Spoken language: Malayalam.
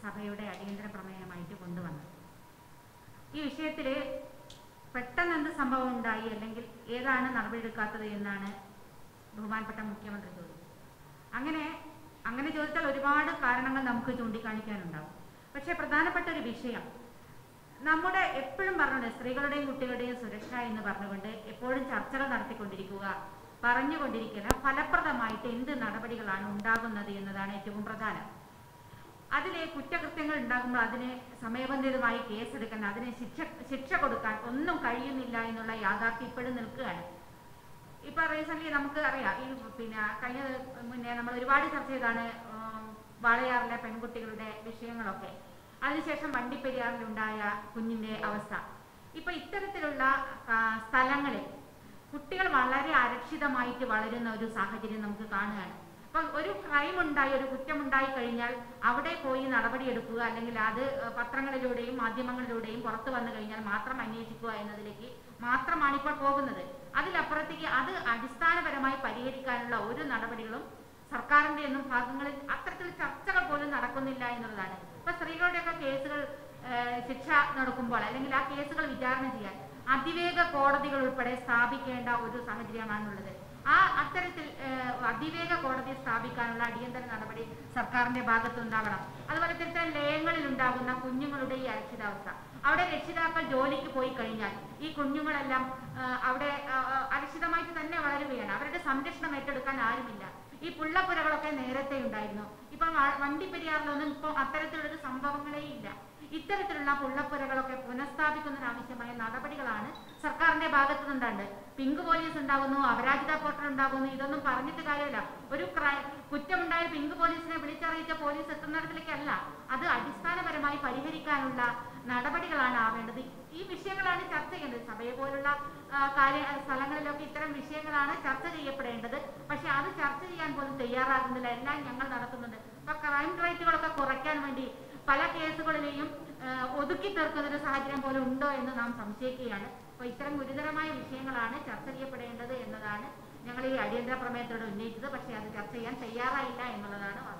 സഭയുടെ അടിയന്തര പ്രമേയമായിട്ട് കൊണ്ടുവന്നത് ഈ വിഷയത്തിൽ പെട്ടെന്ന് എന്ത് സംഭവം ഉണ്ടായി അല്ലെങ്കിൽ ഏതാണ് നടപടിയെടുക്കാത്തത് എന്നാണ് ബഹുമാനപ്പെട്ട മുഖ്യമന്ത്രി ചോദിച്ചത് അങ്ങനെ അങ്ങനെ ചോദിച്ചാൽ ഒരുപാട് കാരണങ്ങൾ നമുക്ക് ചൂണ്ടിക്കാണിക്കാനുണ്ടാവും പക്ഷേ പ്രധാനപ്പെട്ട ഒരു വിഷയം നമ്മുടെ എപ്പോഴും പറഞ്ഞുകൊണ്ട് സ്ത്രീകളുടെയും കുട്ടികളുടെയും സുരക്ഷ എന്ന് പറഞ്ഞുകൊണ്ട് എപ്പോഴും ചർച്ചകൾ നടത്തിക്കൊണ്ടിരിക്കുക പറഞ്ഞുകൊണ്ടിരിക്കുന്ന ഫലപ്രദമായിട്ട് എന്ത് നടപടികളാണ് ഉണ്ടാകുന്നത് എന്നതാണ് ഏറ്റവും പ്രധാനം അതിലെ കുറ്റകൃത്യങ്ങൾ ഉണ്ടാകുമ്പോൾ അതിന് സമയബന്ധിതമായി കേസെടുക്കാൻ അതിന് ശിക്ഷ ശിക്ഷ കൊടുക്കാൻ ഒന്നും കഴിയുന്നില്ല എന്നുള്ള യാഥാർത്ഥ്യം ഇപ്പോഴും നിൽക്കുകയാണ് ഇപ്പൊ റീസെന്റ് നമുക്ക് അറിയാം ഈ പിന്നെ കഴിഞ്ഞ മുന്നേ നമ്മൾ ഒരുപാട് ചർച്ച ചെയ്താണ് ഉം, വാളയാറിലെ പെൺകുട്ടികളുടെ വിഷയങ്ങളൊക്കെ അതിനുശേഷം വണ്ടിപ്പെരിയാറിലുണ്ടായ കുഞ്ഞിന്റെ അവസ്ഥ ഇപ്പൊ ഇത്തരത്തിലുള്ള ആ, സ്ഥലങ്ങളിൽ കുട്ടികൾ വളരെ അരക്ഷിതമായിട്ട് വളരുന്ന ഒരു സാഹചര്യം നമുക്ക് കാണുകയാണ് അപ്പം ഒരു ക്രൈം ഉണ്ടായി ഒരു കുറ്റമുണ്ടായി കഴിഞ്ഞാൽ അവിടെ പോയി നടപടിയെടുക്കുക അല്ലെങ്കിൽ അത് ഏഹ്, പത്രങ്ങളിലൂടെയും മാധ്യമങ്ങളിലൂടെയും പുറത്തു വന്നു കഴിഞ്ഞാൽ മാത്രം അന്വേഷിക്കുക എന്നതിലേക്ക് മാത്രമാണ് ഇപ്പോൾ പോകുന്നത് അതിലപ്പുറത്തേക്ക് അത് അടിസ്ഥാനപരമായി പരിഹരിക്കാനുള്ള ഒരു നടപടികളും സർക്കാരിന്റെ ഒന്നും ഭാഗങ്ങളിൽ അത്തരത്തിൽ ചർച്ചകൾ പോലും നടക്കുന്നില്ല എന്നുള്ളതാണ് ഇപ്പൊ സ്ത്രീകളുടെയൊക്കെ കേസുകൾ ഏഹ്, ശിക്ഷ നടക്കുമ്പോൾ അല്ലെങ്കിൽ ആ കേസുകൾ വിചാരണ ചെയ്യാൻ അതിവേഗ കോടതികൾ ഉൾപ്പെടെ സ്ഥാപിക്കേണ്ട ഒരു സാഹചര്യമാണുള്ളത് ആ അത്തരത്തിൽ ഏഹ്, അതിവേഗ കോടതി സ്ഥാപിക്കാനുള്ള അടിയന്തര നടപടി സർക്കാരിന്റെ ഭാഗത്തുണ്ടാകണം അതുപോലെ തന്നെ ലയങ്ങളിൽ ഉണ്ടാകുന്ന കുഞ്ഞുങ്ങളുടെ ഈ അരക്ഷിതാവസ്ഥ അവിടെ രക്ഷിതാക്കൾ ജോലിക്ക് പോയി കഴിഞ്ഞാൽ ഈ കുഞ്ഞുങ്ങളെല്ലാം ആ, അവിടെ ആ, ആ, അരക്ഷിതമായിട്ട് തന്നെ വളരുകയാണ് അവരുടെ സംരക്ഷണം ഏറ്റെടുക്കാൻ ആരുമില്ല ഈ പുള്ളപ്പുരകളൊക്കെ നേരത്തെ ഉണ്ടായിരുന്നു ഇപ്പൊ വ- വണ്ടിപ്പെരിയാറിലൊന്നും ഇപ്പൊ അത്തരത്തിലുള്ള സംഭവങ്ങളേ ഇല്ല ഇത്തരത്തിലുള്ള പുള്ളപ്പുരകളൊക്കെ പുനഃസ്ഥാപിക്കുന്നതിനാവശ്യമായ നടപടികളാണ് സർക്കാരിന്റെ ഭാഗത്തു നിന്നുണ്ട് പിങ്ക് പോലീസ് ഉണ്ടാകുന്നു അപരാജിത പോർട്ടൽ ഉണ്ടാകുന്നു ഇതൊന്നും പറഞ്ഞിട്ട് കാര്യമില്ല ഒരു ക്രൈ- കുറ്റമുണ്ടായ പിങ്ക് പോലീസിനെ വിളിച്ചറിയിച്ച പോലീസ് എത്തുന്നിടത്തിലേക്കല്ല അത് അടിസ്ഥാനപരമായി പരിഹരിക്കാനുള്ള നടപടികളാണ് ആവേണ്ടത് ഈ വിഷയങ്ങളാണ് ചർച്ച ചെയ്യേണ്ടത് സഭയെ പോലുള്ള ആ, കാര്യ സ്ഥലങ്ങളിലൊക്കെ ഇത്തരം വിഷയങ്ങളാണ് ചർച്ച ചെയ്യപ്പെടേണ്ടത് പക്ഷെ അത് ചർച്ച ചെയ്യാൻ പോലും തയ്യാറാകുന്നില്ല എല്ലാം ഞങ്ങൾ നടത്തുന്നുണ്ട് ഇപ്പൊ ക്രൈം റേറ്റുകളൊക്കെ കുറയ്ക്കാൻ വേണ്ടി പല കേസുകളിലെയും ആ, ഒതുക്കി തീർക്കുന്ന ഒരു സാഹചര്യം പോലും ഉണ്ടോ എന്ന് നാം സംശയിക്കുകയാണ് അപ്പോൾ ഇത്തരം ഗുരുതരമായ വിഷയങ്ങളാണ് ചർച്ച ചെയ്യപ്പെടേണ്ടത് എന്നതാണ് ഞങ്ങൾ ഈ അടിയന്തര പ്രമേയത്തോട് ഉന്നയിച്ചത് പക്ഷേ അത് ചർച്ച ചെയ്യാൻ തയ്യാറായില്ല എന്നുള്ളതാണ് വാസ്തവം